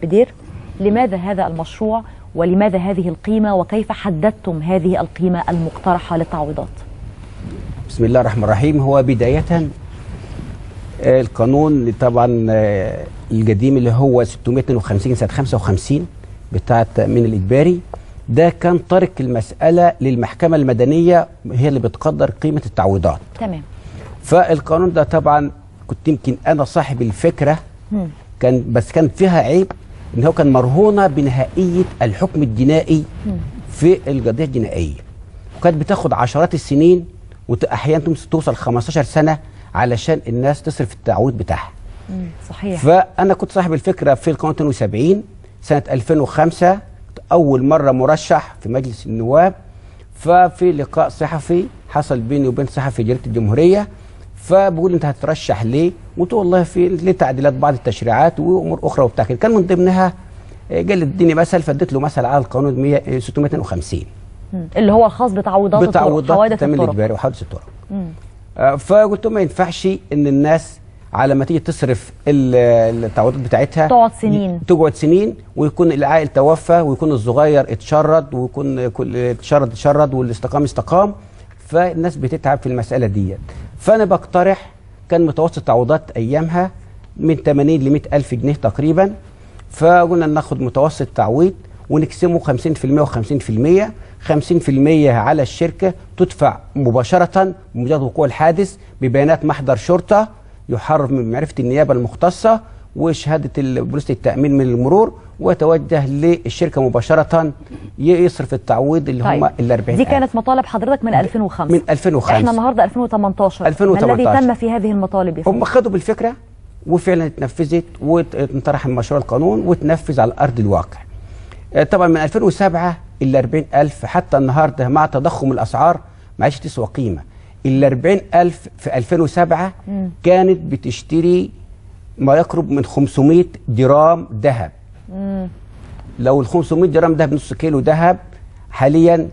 بدير لماذا هذا المشروع ولماذا هذه القيمة وكيف حددتم هذه القيمة المقترحة للتعويضات بسم الله الرحمن الرحيم هو بداية آه، القانون طبعا آه، القديم اللي هو 652 سنة 55 بتاع التأمين الإجباري ده كان ترك المسألة للمحكمة المدنية هي اللي بتقدر قيمة التعويضات تمام فالقانون ده طبعا كنت يمكن أنا صاحب الفكرة مم. كان بس كان فيها عيب ان هو كان مرهونه بنهائيه الحكم الجنائي في القضيه الجنائيه وكانت بتاخد عشرات السنين واحيانا توصل 15 سنه علشان الناس تصرف التعويض بتاعها مم. صحيح فانا كنت صاحب الفكره في القانون 72 سنه 2005 اول مره مرشح في مجلس النواب ففي لقاء صحفي حصل بيني وبين صحفي جريده الجمهوريه فبقول انت هترشح ليه؟ قلت والله في ليه تعديلات بعض التشريعات وامور اخرى وبتاع كده كان من ضمنها آه، قال لي اديني مثل فاديت له مثل على القانون 100 آه، 652 مم. اللي هو الخاص بتعويضات الطرق بتعويضات حوادث التامين الطرق الاجباري وحوادث الطرق مم. آه، فقلت له ما ينفعش ان الناس على ما تيجي تصرف ال- التعويضات بتاعتها تقعد سنين. تقعد سنين ويكون العائل توفى ويكون الصغير اتشرد ويكون كل اتشرد اتشرد والاستقام استقام فالناس بتتعب في المساله ديت فانا بقترح كان متوسط تعويضات ايامها من 80 ل 100 الف جنيه تقريبا فقلنا ناخد متوسط تعويض ونقسمه 50% و50% 50% على الشركه تدفع مباشره بمجرد وقوع الحادث ببيانات محضر شرطه يحرر من معرفه النيابه المختصه وشهاده ال- بوليس التامين من المرور ويتوجه للشركه مباشره يصرف التعويض اللي هم ال 40 دي كانت مطالب حضرتك من 2005 من 2005 احنا النهارده 2018 2018. ما الذي تم في هذه المطالب يا هم فندم؟ خدوا بالفكره وفعلا اتنفذت وانطرح مشروع القانون وتنفذ على ارض الواقع. آه، طبعا من 2007 ال 40000 حتى النهارده مع تضخم الاسعار ما عادش تسوى قيمه. ال 40000 في 2007 مم. كانت بتشتري ما يقرب من 500 جرام ذهب. مم. لو ال 500 جرام ذهب نص كيلو ذهب حاليا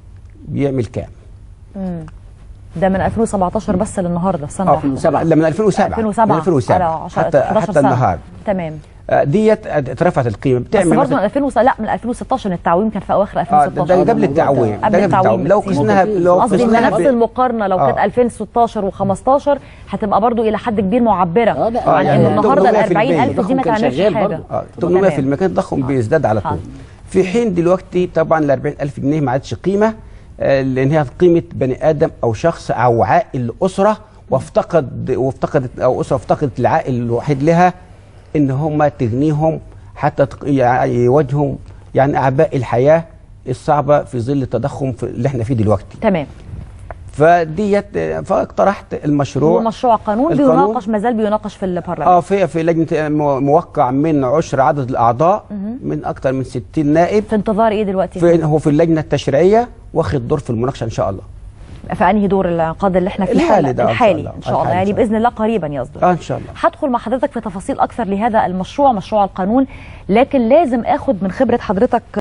بيعمل كام؟ مم. ده من 2017 بس للنهارده سنه اه واحده لا من 2007 2007 من 2007 على عشرة- حتى 11 حتى سنة. النهارده تمام آه، ديت اترفعت القيمه بس بتعمل برضه من مثلا 2000 لا من 2016 التعويم كان في اواخر اه 2016 ده ده قبل التعويم قبل ده التعويم لو بكتير. قسناها لو قصدي ان قسناها نفس ب- المقارنه لو كانت آه. 2016 و15 هتبقى برضو الى حد كبير معبره آه، لا، آه، عن يعني انه النهارده ال 800% 40000 دي ما كان تعملش شغال حاجه برضو. اه تمام. 800% كان التضخم بيزداد على طول آه. في حين دلوقتي طبعا ال 40000 جنيه ما عادش قيمه آه، لان هي قيمه بني ادم او شخص او عائل اسره وافتقد وافتقدت او اسره افتقدت العائل الوحيد لها ان هم تغنيهم حتى تق- يع- يواجهوا يعني اعباء الحياه الصعبه في ظل التضخم في اللي احنا فيه دلوقتي تمام فديت آه، فاقترحت المشروع هو مشروع قانون القانون- بيناقش ما زال بيناقش في البرلمان اه في في لجنه مو- موقع من عشر عدد الاعضاء من اكثر من 60 نائب في انتظار ايه دلوقتي في هو في اللجنه التشريعيه واخد دور في المناقشه ان شاء الله في انهي دور الانقاض اللي احنا فيه الحالي ولا- ده إن شاء الحالي الله. ان شاء الله الحالي إن يعني شاء الله. باذن الله قريبا يصدر اه ان شاء الله هدخل مع حضرتك في تفاصيل اكثر لهذا المشروع مشروع القانون لكن لازم اخد من خبره حضرتك